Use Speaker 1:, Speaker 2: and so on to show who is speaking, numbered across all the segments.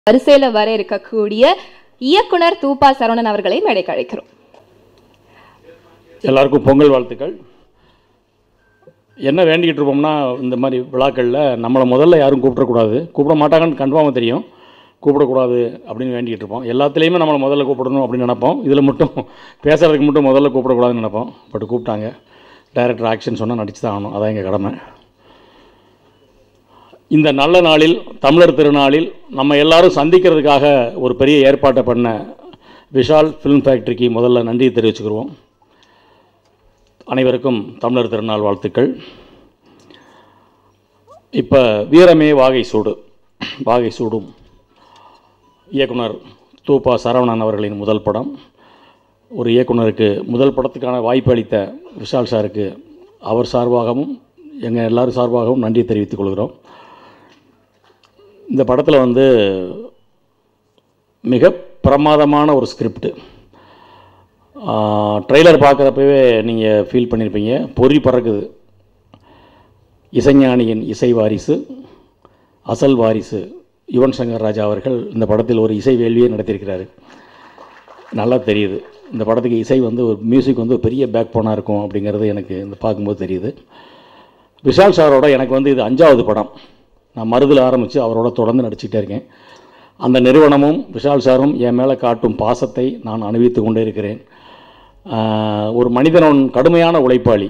Speaker 1: வரிசையில வர இருக்கக்கூடிய இயக்குனர் தூபா சரவணன் அவர்களை மேடைக்கு அழைக்கிறோம்
Speaker 2: எல்லாருக்கும் பொங்கல் வாழ்த்துக்கள் என்ன வேண்டிக்கிட்டு இருப்போம்னா இந்த மாதிரி விழாக்களில் நம்மளை முதல்ல யாரும் கூப்பிடக்கூடாது கூப்பிட மாட்டாங்கன்னு கன்ஃபார்மாக தெரியும் கூப்பிடக்கூடாது அப்படின்னு வேண்டிக்கிட்டு இருப்போம் எல்லாத்துலேயுமே நம்மளை முதல்ல கூப்பிடணும் அப்படின்னு நினைப்போம் இதில் மட்டும் பேசுகிறதுக்கு மட்டும் முதல்ல கூப்பிடக்கூடாதுன்னு நினைப்போம் பட் கூப்பிட்டாங்க டைரக்டர் ஆக்ஷன் சொன்னால் நடிச்சு தான் ஆகணும் அதான் எங்கள் கடமை இந்த நல்ல நாளில் தமிழர் திருநாளில் நம்ம எல்லாரும் சந்திக்கிறதுக்காக ஒரு பெரிய ஏற்பாட்டை பண்ண விஷால் ஃபிலிம் ஃபேக்ட்ரிக்கு முதல்ல நன்றி தெரிவிச்சுக்கிறோம் அனைவருக்கும் தமிழர் திருநாள் வாழ்த்துக்கள் இப்போ வீரமே வாகை சூடு வாகை சூடும் இயக்குனர் தூபா சரவணன் அவர்களின் முதல் படம் ஒரு இயக்குனருக்கு முதல் படத்துக்கான வாய்ப்பு அளித்த விஷால் சாருக்கு அவர் சார்பாகவும் எங்கள் எல்லாரும் சார்பாகவும் நன்றி தெரிவித்துக் கொள்கிறோம் இந்த படத்தில் வந்து மிக பிரமாதமான ஒரு ஸ்கிரிப்ட் ட்ரெய்லர் பார்க்குறப்பவே நீங்கள் ஃபீல் பண்ணியிருப்பீங்க பொறி பறக்குது இசைஞானியின் இசை வாரிசு அசல் வாரிசு யுவன் சங்கர் ராஜா அவர்கள் இந்த படத்தில் ஒரு இசை வேள்வியை நடத்தியிருக்கிறாரு நல்லா தெரியுது இந்த படத்துக்கு இசை வந்து ஒரு மியூசிக் வந்து ஒரு பெரிய பேக் போனாக இருக்கும் அப்படிங்கிறது எனக்கு இந்த பார்க்கும்போது தெரியுது விஷால் சாரோட எனக்கு வந்து இது அஞ்சாவது படம் நான் மருதில் ஆரம்பித்து அவரோட தொடர்ந்து நடிச்சுக்கிட்டே இருக்கேன் அந்த நிறுவனமும் விஷால் சாரும் என் மேலே காட்டும் பாசத்தை நான் அனுபவித்து கொண்டே இருக்கிறேன் ஆஹ் ஒரு மனிதன் கடுமையான உழைப்பாளி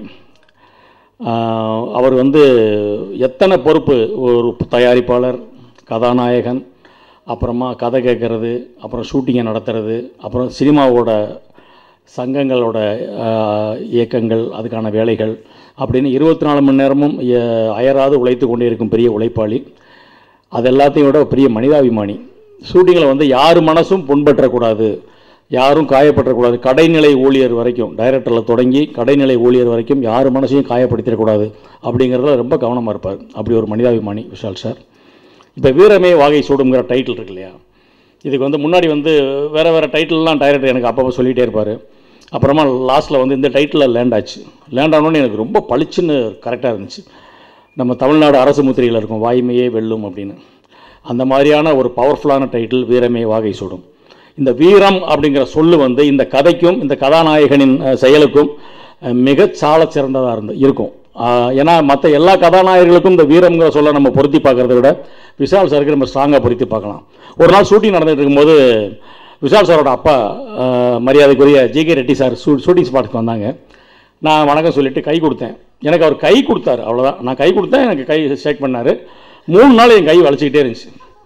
Speaker 2: ஆஹ் அவர் வந்து எத்தனை பொறுப்பு ஒரு தயாரிப்பாளர் கதாநாயகன் அப்புறமா கதை கேட்குறது அப்புறம் ஷூட்டிங்கை நடத்துறது அப்புறம் சினிமாவோட சங்கங்களோட ஆஹ், இயக்கங்கள் அதுக்கான வேலைகள் அப்படின்னு இருபத்தி நாலு மணி நேரமும் எ- அயராது உழைத்து கொண்டே இருக்கும் பெரிய உழைப்பாளி அது எல்லாத்தையும் விட பெரிய மனிதாபிமானி ஷூட்டிங்கில் வந்து யார் மனசும் புண்பற்றக்கூடாது யாரும் காயப்பற்றக்கூடாது கடைநிலை ஊழியர் வரைக்கும் டைரக்டரில் தொடங்கி கடைநிலை ஊழியர் வரைக்கும் யார் மனசையும் காயப்படுத்திடக்கூடாது அப்படிங்கிறதுல ரொம்ப கவனமாக இருப்பார் அப்படி ஒரு மனிதாபிமானி விஷால் சார் இப்போ வீரமே வாகை சூடுங்கிற டைட்டில் இருக்கு இல்லையா இதுக்கு வந்து முன்னாடி வந்து வேறு வேறு டைட்டில்லாம் டைரக்டர் எனக்கு அப்பப்போ சொல்லிகிட்டே இருப்பார் அப்புறமா லாஸ்ட்டில் வந்து இந்த டைட்டிலில் லேண்ட் ஆச்சு லேண்ட் ஆனோன்னு எனக்கு ரொம்ப பளிச்சுன்னு கரெக்டாக இருந்துச்சு நம்ம தமிழ்நாடு அரசு முத்திரையில் இருக்கும் வாய்மையே வெல்லும் அப்படின்னு அந்த மாதிரியான ஒரு பவர்ஃபுல்லான டைட்டில் வீரமே வாகை சூடும் இந்த வீரம் அப்படிங்கிற சொல்லு வந்து இந்த கதைக்கும் இந்த கதாநாயகனின் அஹ், செயலுக்கும் அஹ், மிகச் சாலச் சிறந்ததாக இருந்து இருக்கும் ஆஹ், ஏன்னா மற்ற எல்லா கதாநாயகர்களுக்கும் இந்த வீரம்ங்கிற சொல்ல நம்ம பொருத்தி பார்க்கறத விட விஷால் சாருக்கு நம்ம ஸ்ட்ராங்காக பொருத்தி பார்க்கலாம் ஒரு நாள் ஷூட்டிங் நடந்துட்டு இருக்கும்போது விஷால் சாரோட அப்பா ஆஹ், மரியாதைக்குரிய G K Reddy sir shoo shooting ஸ்பாட்டுக்கு வந்தாங்க நான் வணக்கம் சொல்லிட்டு கை கொடுத்தேன் எனக்கு அவர் கை கொடுத்தாரு அவ்வளோதான் நான் கை கொடுத்தேன் எனக்கு கை ஷேக் பண்ணார் மூணு நாள் என் கை வலிச்சுக்கிட்டே இருந்துச்சு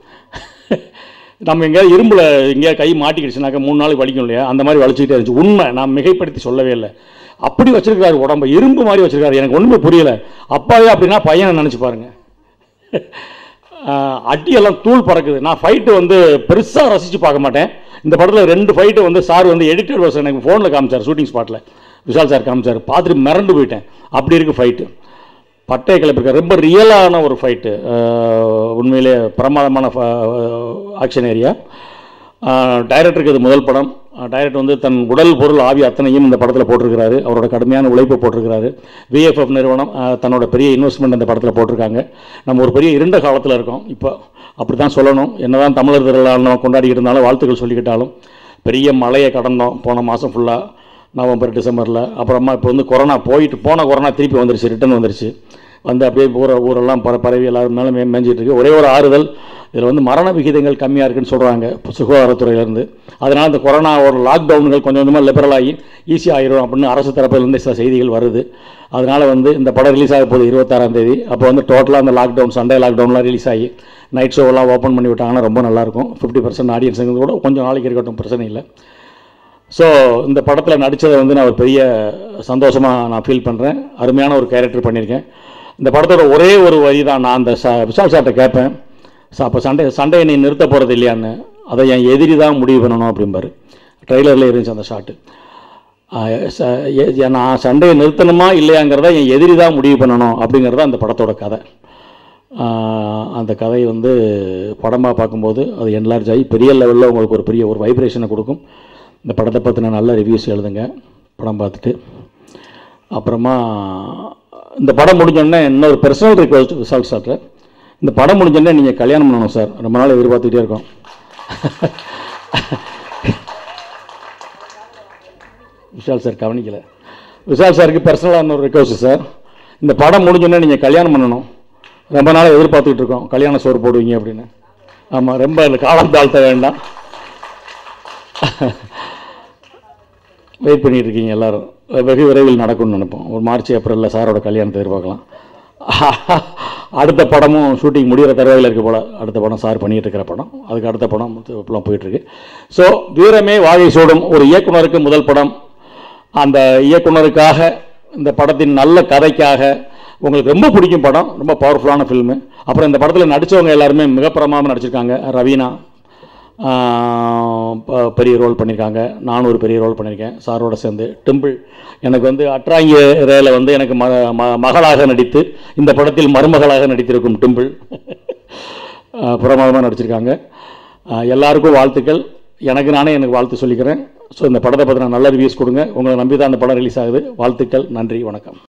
Speaker 2: நம்ம எங்கேயாவது இரும்பில் எங்கேயாவது கை மாட்டிக்கிடுச்சுனாக்கா மூணு நாளைக்கு வலிக்கும் இல்லையா அந்த மாதிரி வலிச்சுக்கிட்டே இருந்துச்சு உண்மை நான் மிகைப்படுத்தி சொல்லவே இல்லை அப்படி வச்சிருக்காரு உடம்ப இரும்பு மாதிரி வச்சிருக்காரு எனக்கு ஒன்றுமே புரியல அப்பாவே அப்படின்னா பையனை நினச்சி பாருங்க ஆஹ் அடியெல்லாம் தூள் பறக்குது நான் ஃபைட்டு வந்து பெருசாக ரசித்து பார்க்க மாட்டேன் இந்த படத்தில் ரெண்டு ஃபைட்டு வந்து சார் வந்து எடிட்டட் வருஷம் எனக்கு ஃபோனில் காமிச்சார் ஷூட்டிங் ஸ்பாட்டில் விஷால் சார் காமிச்சார் பார்த்துட்டு மிரண்டு போயிட்டேன் அப்படி இருக்குது ஃபைட்டு பட்டையை கிளப்பிருக்க ரொம்ப ரியலான ஒரு ஃபைட்டு உண்மையிலே பிரமாதமான ஆக்ஷன் ஏரியா டைரக்டருக்கு இது முதல் படம் டைரக்டர் வந்து தன் உடல் பொருள் ஆவி அத்தனையும் இந்த படத்தில் போட்டிருக்கிறாரு அவரோட கடுமையான உழைப்பை போட்டிருக்கிறாரு விஎஃப்எஃப் நிறுவனம் ஆஹ், தன்னோட பெரிய இன்வெஸ்ட்மெண்ட் இந்த படத்தில் போட்டிருக்காங்க நம்ம ஒரு பெரிய இருண்ட காலத்தில் இருக்கோம் இப்போ அப்படி தான் சொல்லணும் என்னதான் தமிழர் திருவிழா கொண்டாடிக்கிட்டு இருந்தாலும் வாழ்த்துக்கள் சொல்லிக்கிட்டாலும் பெரிய மழையை கடந்தோம் போன மாதம் ஃபுல்லாக நவம்பர் டிசம்பரில் அப்புறமா இப்போ வந்து கொரோனா போயிட்டு போன கொரோனா திருப்பி வந்துருச்சு ரிட்டர்ன் வந்துருச்சு வந்து அப்படியே ஊர ஊரெல்லாம் பர பரவி எல்லாரும் மேலே மே மேய்ஞ்சிட்டு இருக்கு ஒரே ஒரு ஆறுதல் இதில் வந்து மரண விகிதங்கள் கம்மியாக இருக்குன்னு சொல்கிறாங்க சுகாதாரத்துறையிலேருந்து அதனால் இந்த கொரோனா ஒரு லாக்டவுன்கள் கொஞ்சம் கொஞ்சமாக லிபரல் ஆகி ஈஸியாக ஆயிரும் அப்படின்னு அரசு தரப்பிலிருந்து சில செய்திகள் வருது அதனால் வந்து இந்த படம் ரிலீஸ் ஆக போகுது இருபத்தாறாம் தேதி அப்போ வந்து டோட்டலாக அந்த லாக்டவுன் சண்டே லாக்டவுன்லாம் ரிலீஸ் ஆகி நைட் ஷோவெல்லாம் ஓப்பன் பண்ணி விட்டாங்கன்னா ரொம்ப நல்லாயிருக்கும் ஃபிஃப்டி பர்சன்ட் ஆடியன்ஸுங்க கூட கொஞ்சம் நாளைக்கு இருக்கட்டும் பிரச்சனை இல்லை ஸோ இந்த படத்தில் நடித்ததை வந்து நான் ஒரு பெரிய சந்தோஷமாக நான் ஃபீல் பண்ணுறேன் அருமையான ஒரு கேரக்டர் பண்ணியிருக்கேன் இந்த படத்தோட ஒரே ஒரு வரி தான் நான் அந்த ச விஷால் சார்ட்ட கேட்பேன் சா அப்போ சண்டை சண்டையை நீ நிறுத்த போகிறது இல்லையான்னு அதை என் எதிரி தான் முடிவு பண்ணணும் அப்படிம்பாரு ட்ரெய்லரில் இருந்துச்சு அந்த ஷாட்டு நான் சண்டையை நிறுத்தணுமா இல்லையாங்கிறத என் எதிரி தான் முடிவு பண்ணணும் அப்படிங்கிறது அந்த படத்தோட கதை ஆஹ் அந்த கதை வந்து படமாக பார்க்கும்போது அது என்லார்ஜ் ஆகி பெரிய லெவலில் உங்களுக்கு ஒரு பெரிய ஒரு வைப்ரேஷனை கொடுக்கும் இந்த படத்தை பற்றின நல்ல ரிவ்யூஸ் எழுதுங்க படம் பார்த்துட்டு அப்புறமா இந்த படம் முடிஞ்சோடனே இன்னொரு பர்சனல் ரிக்வஸ்ட் விசால் சார்ட்ட இந்த படம் முடிஞ்சோடனே நீங்கள் கல்யாணம் பண்ணணும் சார் ரொம்ப நாள் எதிர்பார்த்துக்கிட்டே இருக்கோம் விஷால் சார் கவனிக்கல விஷால் சாருக்கு பர்சனலான ஒரு ரெக்வஸ்ட் சார் இந்த படம் முடிஞ்சோடனே நீங்கள் கல்யாணம் பண்ணணும் ரொம்ப நாளாக எதிர்பார்த்துக்கிட்டு இருக்கோம் கல்யாண சோறு போடுவீங்க அப்படின்னு ஆமாம் ரொம்ப அந்த காலம் தாழ்த்த வேண்டாம் வெயிட் பண்ணிட்டு இருக்கீங்க எல்லாரும் வெகு விரைவில் நடக்கும்னு நினைப்போம் ஒரு மார்ச் ஏப்ரலில் சாரோட கல்யாணத்தை எதிர்பார்க்கலாம் அடுத்த படமும் ஷூட்டிங் முடிகிற தருவாயில் இருக்க போல அடுத்த படம் சார் பண்ணிட்டு இருக்கிற படம் அதுக்கு அடுத்த படம் இப்பெல்லாம் போயிட்டுருக்கு ஸோ வீரமே வாகை சூடும் ஒரு இயக்குனருக்கு முதல் படம் அந்த இயக்குனருக்காக இந்த படத்தின் நல்ல கதைக்காக உங்களுக்கு ரொம்ப பிடிக்கும் படம் ரொம்ப பவர்ஃபுல்லான ஃபில்மு அப்புறம் இந்த படத்தில் நடித்தவங்க எல்லாருமே மிக பிரமாமல் நடிச்சிருக்காங்க ரவீனா ஆஹ் ப- பெரிய ரோல் பண்ணியிருக்காங்க நானும் ஒரு பெரிய ரோல் பண்ணியிருக்கேன் சாரோட சேர்ந்து டிம்பிள் எனக்கு வந்து அட்ராங்கி ரேல வந்து எனக்கு ம ம- மகளாக நடித்து இந்த படத்தில் மருமகளாக நடித்திருக்கும் டிம்பிள் பிரமாதமாக நடிச்சிருக்காங்க ஆஹ் எல்லாருக்கும் வாழ்த்துக்கள் எனக்கு நானே எனக்கு வாழ்த்து சொல்லிக்கிறேன் ஸோ இந்த படத்தை பற்றின நல்ல ரிவ்யூஸ் கொடுங்க உங்களை நம்பி தான் அந்த படம் ரிலீஸ் ஆகுது வாழ்த்துக்கள் நன்றி வணக்கம்